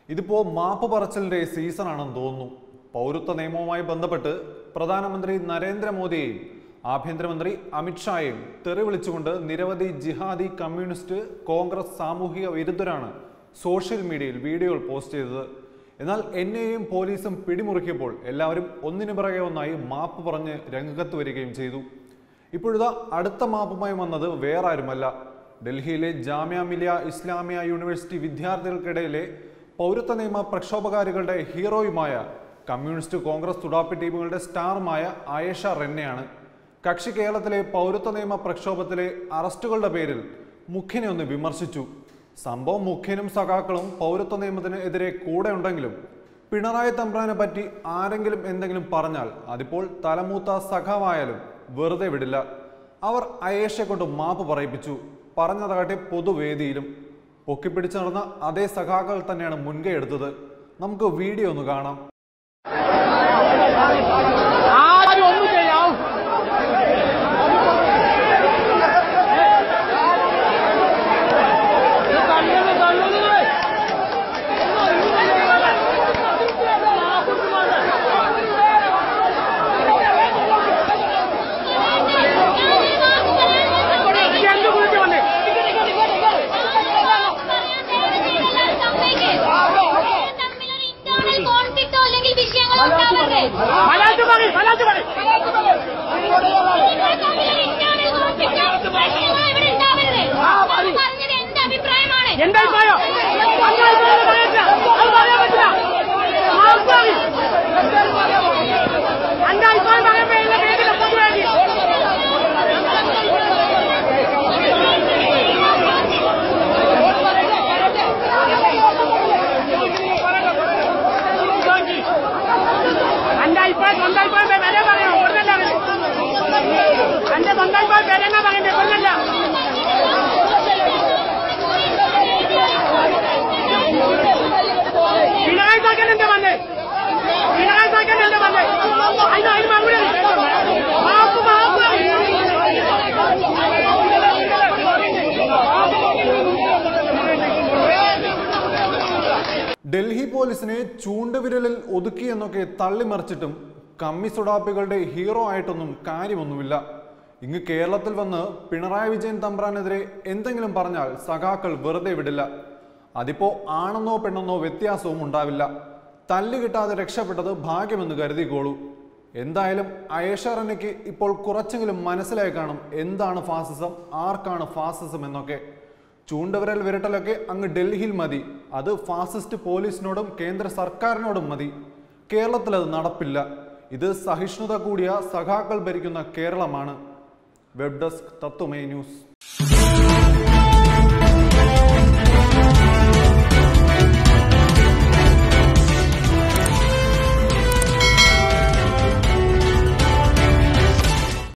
ഇതിപ്പോ മാപ്പ് പറച്ചിലിന്റെ സീസൺ ആണെന്ന് തോന്നുന്നു പൗരത്വ നിയമവുമായി ബന്ധപ്പെട്ട് പ്രധാനമന്ത്രി നരേന്ദ്രമോദിയെയും ആഭ്യന്തരമന്ത്രി അമിത്ഷായെയും തെറി വിളിച്ചുകൊണ്ട് നിരവധി ജിഹാദി കമ്മ്യൂണിസ്റ്റ് കോൺഗ്രസ് സാമൂഹിക വിരുദ്ധരാണ് സോഷ്യൽ മീഡിയയിൽ വീഡിയോകൾ പോസ്റ്റ് ചെയ്തത് എന്നാൽ എന്നെയും പോലീസും പിടിമുറുക്കിയപ്പോൾ എല്ലാവരും ഒന്നിനു പിറകെ ഒന്നായി മാപ്പ് പറഞ്ഞ് രംഗത്ത് വരികയും ചെയ്തു ഇപ്പോഴിതാ അടുത്ത മാപ്പുമായി വന്നത് വേറെ ആരുമല്ല ഡൽഹിയിലെ ജാമ്യ മിലിയ ഇസ്ലാമിയ യൂണിവേഴ്സിറ്റി വിദ്യാർത്ഥികൾക്കിടയിലെ പൗരത്വ നിയമ പ്രക്ഷോഭകാരികളുടെ ഹീറോയുമായ കമ്മ്യൂണിസ്റ്റ് കോൺഗ്രസ് തുടാപ്പി ടീമുകളുടെ സ്റ്റാറുമായ ആയേഷ റെന്നയാണ് കക്ഷി കേരളത്തിലെ പൗരത്വ നിയമ പ്രക്ഷോഭത്തിലെ അറസ്റ്റുകളുടെ പേരിൽ മുഖ്യനെ ഒന്ന് വിമർശിച്ചു സംഭവം മുഖ്യനും സഖാക്കളും പൗരത്വ നിയമത്തിന് എതിരെ കൂടെ ഉണ്ടെങ്കിലും പിണറായി തമ്പ്രാനെ പറ്റി ആരെങ്കിലും എന്തെങ്കിലും പറഞ്ഞാൽ അതിപ്പോൾ തലമൂത്ത സഖാവായാലും വെറുതെ വിടില്ല അവർ അയേഷയെ കൊണ്ട് മാപ്പ് പറയിപ്പിച്ചു പറഞ്ഞതാകട്ടെ പൊതുവേദിയിലും പൊക്കിപ്പിടിച്ച് നടന്ന അതേ സഖാക്കൾ തന്നെയാണ് മുൻകൈ എടുത്തത് നമുക്ക് വീഡിയോ ഒന്ന് കാണാം ആരും ഒന്നും ചെയ്യാം തള്ളത് തള്ളത് എന്ത് കുറിച്ച് വന്നേ കോൺഫ്ലിക്റ്റോ അല്ലെങ്കിൽ വിഷയങ്ങളോ ഉണ്ടാവരുത് മലയാളത്തിൽ പറയും മലയാളത്തിൽ പറയും നിങ്ങൾ തമ്മിലൊരു internal conflict ഓ പ്രശ്നങ്ങളോ ഇവിടെ ഉണ്ടാവരുത് ഞാൻ പറഞ്ഞത് എന്റെ അഭിപ്രായമാണ് എന്റെ അഭിപ്രായം എന്റെ അഭിപ്രായം പറയത്തില്ല അത് പറയാൻ പറ്റില്ല മാപ്പ് പറയും എന്റെ അഭിപ്രായം പറയാൻ പറ്റില്ല കേട്ടില്ല പൊതുവേദി എന്റെ അഭിപ്രായം സ്വന്തം അഭിപ്രായം വില പറയണം കൊടുക്കല്ല എന്റെ സ്വന്തം അഭിപ്രായം വില പറയണ്ടേ കൊടുക്കല്ല പിണറായി സർക്കാർ എന്താ വന്നേ പിണറായി സർക്കാർ എന്താ വന്നേ അതിന് അതിന് മറുപടി മാപ്പ് മാപ്പ് ഡൽഹി പോലീസിനെ ചൂണ്ടുവിരലിൽ ഒതുക്കി എന്നൊക്കെ തള്ളിമറിച്ചിട്ടും കമ്മി സുഡാപ്പികളുടെ ഹീറോ ആയിട്ടൊന്നും കാര്യമൊന്നുമില്ല ഇങ്ങ് കേരളത്തിൽ വന്ന് പിണറായി വിജയൻ തമ്പ്രാനെതിരെ എന്തെങ്കിലും പറഞ്ഞാൽ സഖാക്കൾ വെറുതെ വിടില്ല അതിപ്പോ ആണെന്നോ പെണ്ണെന്നോ വ്യത്യാസവും ഉണ്ടാവില്ല തല്ല് കിട്ടാതെ രക്ഷപ്പെട്ടത് ഭാഗ്യമെന്ന് കരുതിക്കോളൂ എന്തായാലും അയേഷറനയ്ക്ക് ഇപ്പോൾ കുറച്ചെങ്കിലും മനസ്സിലായി കാണും എന്താണ് ഫാസിസം ആർക്കാണ് ഫാസിസം എന്നൊക്കെ ചൂണ്ടുവിരൽ വിരട്ടലൊക്കെ അങ്ങ് ഡൽഹിയിൽ മതി അത് ഫാസിസ്റ്റ് പോലീസിനോടും കേന്ദ്ര സർക്കാരിനോടും മതി കേരളത്തിൽ അത് നടപ്പില്ല ഇത് സഹിഷ്ണുത കൂടിയ സഖാക്കൾ ഭരിക്കുന്ന കേരളമാണ് വെബ് ഡെസ്ക് തത്വമേ ന്യൂസ്